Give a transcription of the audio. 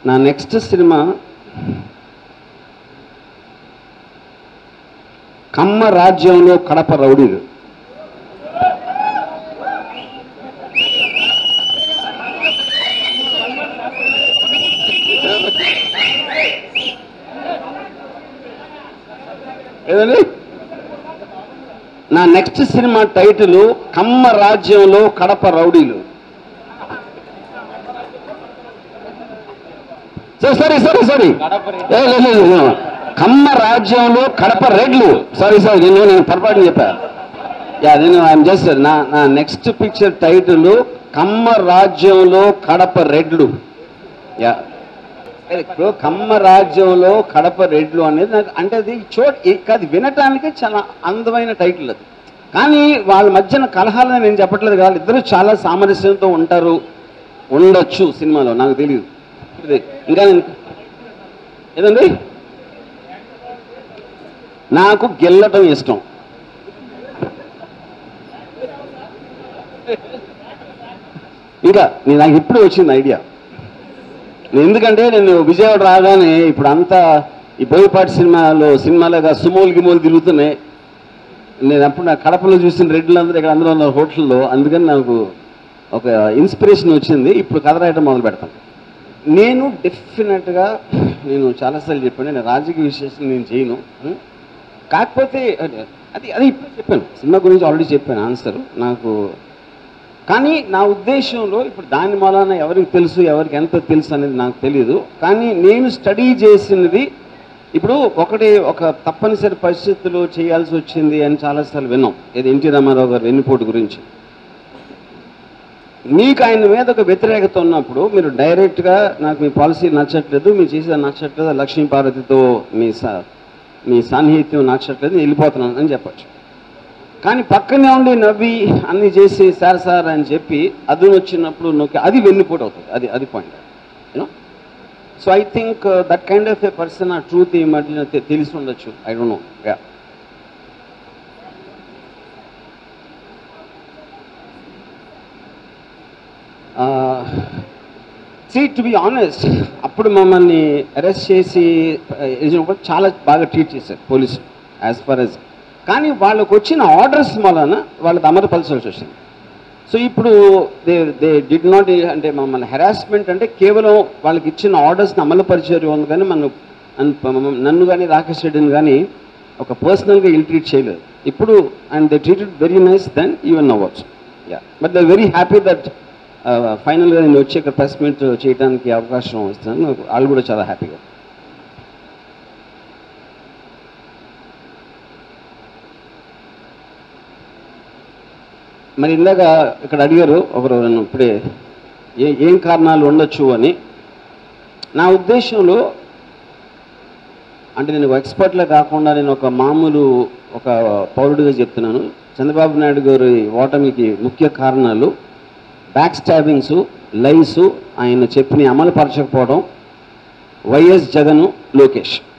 నా next cinema కమ్మ రాజ్యంలో కడప రౌడీలు ఏదండి నా నెక్స్ట్ సినిమా టైటిల్ కమ్మ రాజ్యంలో కడప రౌడీలు సారీ సారీ సారీ కమ్మ రాజ్యంలో కడప రెడ్లు సారీ సారీ నేను నేను పొరపాటు చెప్పా యా నేను ఐఎమ్ జస్ట్ నా నా నెక్స్ట్ పిక్చర్ టైటిల్ కమ్మ రాజ్యంలో కడప రెడ్లు యా ఇప్పుడు కమ్మ రాజ్యంలో కడప రెడ్లు అనేది నాకు అంటే అది చోట్ అది వినటానికి చాలా అందమైన టైటిల్ అది కానీ వాళ్ళ మధ్యన కలహాలని నేను చెప్పట్లేదు కాదు ఇద్దరు చాలా సామరస్యంతో ఉంటారు ఉండొచ్చు సినిమాలో నాకు తెలియదు ఇది ఇంకా నేను ఏదండి నాకు గెల్లటం ఇష్టం ఇంకా నేను నాకు ఇప్పుడు వచ్చింది ఐడియా నేను ఎందుకంటే నేను విజయవాడ రాగానే ఇప్పుడు అంతా ఈ బోయపాటి సినిమాలో సినిమాలుగా సుమోలు గిమోలు తిరుగుతున్నాయి నేను అప్పుడు నా కడపలో చూసిన రెడ్లు అందరూ ఇక్కడ అందరూ ఉన్న హోటల్లో అందుకని నాకు ఒక ఇన్స్పిరేషన్ వచ్చింది ఇప్పుడు కథ రాయడం మొదలు పెడతాను నేను డెఫినెట్గా నేను చాలాసార్లు చెప్పాను నేను రాజకీయ విశేషం నేను చేయను ఉం? కాకపోతే అది- అది అది ఇప్పుడు చెప్పాను సినిమా గురించి ఆల్రెడీ చెప్పాను ఆన్సర్ నాకు కానీ నా ఉద్దేశంలో ఇప్పుడు దాని మూలాన ఎవరికి తెలుసు ఎవరికి ఎంత తెలుసు అనేది నాకు తెలియదు కానీ నేను స్టడీ చేసినది ఇప్పుడు ఒకటి ఒక తప్పనిసరి పరిస్థితుల్లో చేయాల్సి వచ్చింది అని చాలాసార్లు విన్నాం ఇది ఎన్టీ రామారావు గారు వెన్నుపోటు గురించి మీకు ఆయన మీద ఒక వ్యతిరేకత ఉన్నప్పుడు మీరు డైరెక్ట్గా నాకు మీ పాలసీ నచ్చట్లేదు మీరు చేసేది నచ్చట్లేదు లక్ష్మీ పార్వతితో మీ సా మీ సాన్నిహిత్యం నచ్చట్లేదు నేను వెళ్ళిపోతున్నాను అని చెప్పచ్చు కానీ పక్కనే ఉండి నవ్వి అన్ని చేసి సార్ సార్ అని చెప్పి అదును వచ్చినప్పుడు నొక్కి అది వెన్నుపోటు అవుతుంది అది అది point you know so I think that kind of a person uh truth ఈ మధ్య తె- తెలిసి ఉండొచ్చు I don't know yeah see to be honest అప్పుడు మమ్మల్ని అరెస్ట్ చేసి uh, వేసినప్పుడు చాలా బాగా ట్రీట్ చేశారు పోలీసు యాజ్ ఫర్ యాజ్ కానీ వాళ్ళకు వచ్చిన ఆర్డర్స్ వలన వాళ్ళకి అమలుపరచాల్సి వచ్చింది సో ఇప్పుడు దే దే డిడ్ నాట్ అంటే మమ్మల్ని హెరాస్మెంట్ అంటే కేవలం వాళ్ళకి ఇచ్చిన ఆర్డర్స్ని అమలుపరిచారు ఉంది కానీ మనం నన్ను- నన్ను కానీ రాకేష్ రెడ్డిని కానీ ఒక పర్సనల్గా ఇల్ ట్రీట్ చేయలేదు ఇప్పుడు and they treated very nice then even అవ్వచ్చు yeah but they very happy that ఫైనల్గా నేను వచ్చి ఇక్కడ ప్రెస్ మీట్ చేయడానికి అవకాశం ఇస్తున్నాను నాకు వాళ్ళు కూడా చాలా హ్యాపీగా మరి ఇందాక ఇక్కడ అడిగారు ఒకరు నన్ను ఇప్పుడే ఏ ఏం కారణాలు ఉండొచ్చు అని నా ఉద్దేశంలో అంటే నేను ఎక్స్పర్ట్లే కాకుండా నేను ఒక మామూలు ఒక పౌరుడిగా చెప్తున్నాను చంద్రబాబు నాయుడు గారి ఓటమికి ముఖ్య కారణాలు బ్యాక్ స్టాబింగ్స్ లైస్ ఆయన చెప్పిన అమలు పరచకపోవడం వైఎస్ జగన్ లోకేష్